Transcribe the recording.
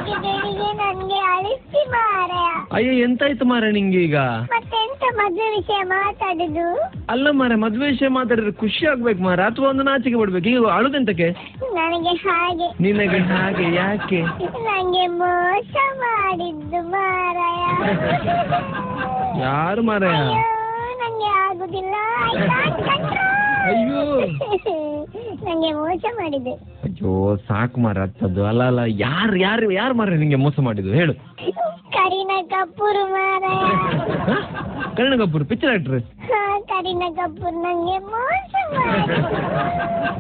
ಬೆಳಿಗ್ಗೆ ಬೆಳಿಗ್ಗೆ ನನ್ಗೆ ಅಳಿಸಿ ಮಾರಾಯ ಅಯ್ಯೋ ಎಂತಾಯ್ತು ಮಾರೆ ನಿಂಗೆ ಈಗ ಮತ್ತೆಂತ ಮದುವೆ ವಿಷಯ ಮಾತಾಡುದು ಅಲ್ಲ ಮಾರೆ ಮದ್ವೆ ವಿಷಯ ಮಾತಾಡಿದ್ರೆ ಖುಷಿ ಆಗ್ಬೇಕು ಮಾರೆ ಅಥವಾ ಒಂದು ನಾಚಿಕೆ ಬಿಡ್ಬೇಕು ಈಗ ಅಳುದೆಂತಕ್ಕೆ ನನಗೆ ಹಾಗೆ ನಿನಗೆ ಹಾಗೆ ಯಾಕೆ ನಂಗೆ ಮೋಸ ಮಾಡಿದ್ದು ಮಾರಾಯ ಯಾರು ಮಾರಾಯ ಅಯ್ಯೋ ನಂಗೆ ಆಗುದಿಲ್ಲ ಆಯ್ತಾ ಕಂಡ್ರು? ಅಯ್ಯೋ ನಂಗೆ ಮೋಸ ಮಾಡಿದ್ದು ಅಯ್ಯೋ ಸಾಕು ಮಾರ ಹತ್ತದ್ದು ಅಲ್ಲ ಅಲ್ಲ ಯಾರು ಯಾರು ಯಾರು ಮಾರ ನಿಂಗೆ ಮೋಸ ಮಾಡಿದ್ದು ಹೇಳು ಕರೀನಾ ಕಪೂರ್ ಮಾರಾಯ ಹ? ಕರ್ಣ ಕಪೂರ್ ಪಿಕ್ಚರ್ ಆಕ್ಟ್ರೆಸ್ ಹಾ, ಕರೀನಾ ಕಪೂರ್ ನಂಗೆ ಮೋಸ ಮಾಡಿ